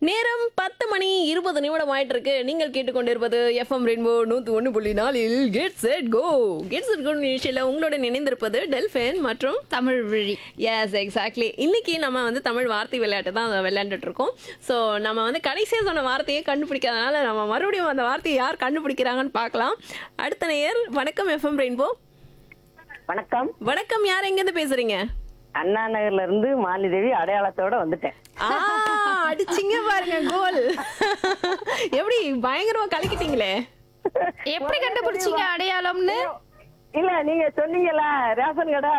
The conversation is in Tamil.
நேரம் பத்து மணி இருபது நிமிடம் ஆயிட்டு இருக்கு நீங்கள் கேட்டுக்கொண்டிருப்பது எஃப்எம் ரெயின்போ நூத்தி ஒன்று புள்ளி நாலில் get set go get set go நிகழ்ச்சியில் உங்களுடன் இணைந்திருப்பது டெல்ஃபின் மற்றும் தமிழ் வழி எஸ் எக்ஸாக்ட்லி இன்னைக்கு நம்ம வந்து தமிழ் வார்த்தை விளையாட்டு தான் விளையாண்டுட்டு இருக்கோம் ஸோ நம்ம வந்து கடைசியாக சொன்ன வார்த்தையை கண்டுபிடிக்காதனால நம்ம மறுபடியும் அந்த வார்த்தையை யார் கண்டுபிடிக்கிறாங்கன்னு பார்க்கலாம் அடுத்த நேயர் வணக்கம் எஃப்எம் ரெயின்போ வணக்கம் வணக்கம் யார் எங்கேருந்து பேசுறீங்க அண்ணா நகர்ல இருந்து மாலிதேவி அடையாளத்தோட வந்துட்டேன் ஆ அடிச்சிங்க பாருங்க கோல் எப்படி பயங்கரமா கலக்கிட்டீங்களே எப்படி கண்டுபிடிச்சீங்க அடையாளம்னு இல்ல நீங்க சொன்னீங்கல்ல ரேஷன் கடை